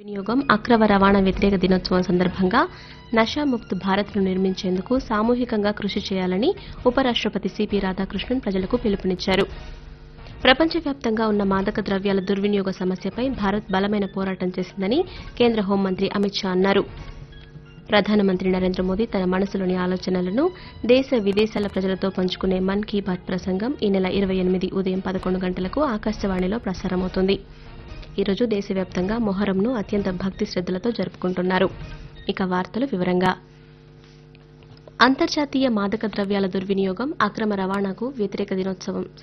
వినియోగం అక్రమ రవాణా వ్యతిరేక దినోత్సవం సందర్భంగా నషాముక్త్ భారత్ను నిర్మించేందుకు సామూహికంగా కృషి చేయాలని ఉపరాష్టపతి సిపి రాధాకృష్ణన్ ప్రజలకు పిలుపునిచ్చారు ప్రపంచవ్యాప్తంగా ఉన్న మాదక ద్రవ్యాల దుర్వినియోగ సమస్యపై భారత్ బలమైన పోరాటం చేసిందని కేంద్ర హోంమంత్రి అమిత్ షా అన్నారు ప్రధానమంత్రి నరేంద్ర మోదీ తన మనసులోని ఆలోచనలను దేశ విదేశాల ప్రజలతో పంచుకునే మన్ కీ బాత్ ప్రసంగం ఈ నెల ఇరవై ఎనిమిది ఉదయం పదకొండు గంటలకు ఆకాశవాణిలో ప్రసారమవుతుంది ఈరోజు దేశవ్యాప్తంగా మొహరంను అత్యంత భక్తి శ్రద్దలతో జరుపుకుంటున్నారు ఇక వార్తలు వివరంగా అంతర్జాతీయ మాదక ద్రవ్యాల దుర్వినియోగం అక్రమ రవాణాకు వ్యతిరేక దినోత్సవం